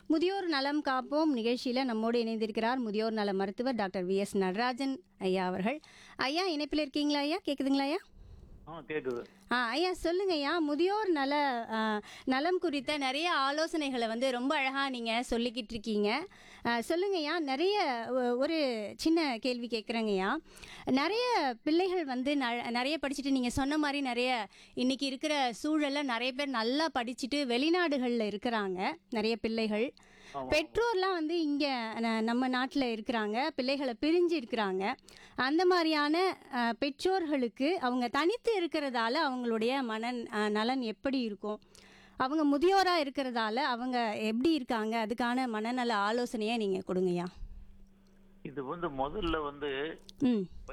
முதியோர் நலம் காப்போம் நிகழ்ச்சியில் நம்மோடு இணைந்திருக்கிறார் முதியோர் நல மருத்துவர் டாக்டர் வி எஸ் நடராஜன் ஐயா அவர்கள் ஐயா இணைப்பில் இருக்கீங்களா ஐயா கேட்குதுங்களா ஐயா ஆ கேட்குது ஆ ஐயா சொல்லுங்க ஐயா முதியோர் நல ஆ, நலம் குறித்த நிறைய ஆலோசனைகளை வந்து ரொம்ப அழகாக நீங்கள் சொல்லிக்கிட்டு இருக்கீங்க ஆ, சொல்லுங்க ஐயா நிறைய ஒ- ஒரு சின்ன கேள்வி கேட்குறேங்க ஐயா நிறைய பிள்ளைகள் வந்து ந- நிறைய படிச்சுட்டு நீங்கள் சொன்ன மாதிரி நிறைய இன்னைக்கு இருக்கிற சூழலில் நிறைய பேர் நல்லா படிச்சுட்டு வெளிநாடுகளில் இருக்கிறாங்க நிறைய பிள்ளைகள் பெற்றோர்லாம் வந்து இங்கே நம்ம நாட்டில் இருக்கிறாங்க பிள்ளைகளை பிரிஞ்சு இருக்கிறாங்க அந்த மாதிரியான அஹ், பெற்றோர்களுக்கு அவங்க தனித்து இருக்கிறதால அவங்களுடைய மன அஹ், நலன் எப்படி இருக்கும் அவங்க முதியோராக இருக்கிறதால அவங்க எப்படி இருக்காங்க அதுக்கான மனநல ஆலோசனையை நீங்கள் கொடுங்கய்யா இது வந்து முதல்ல வந்து ம்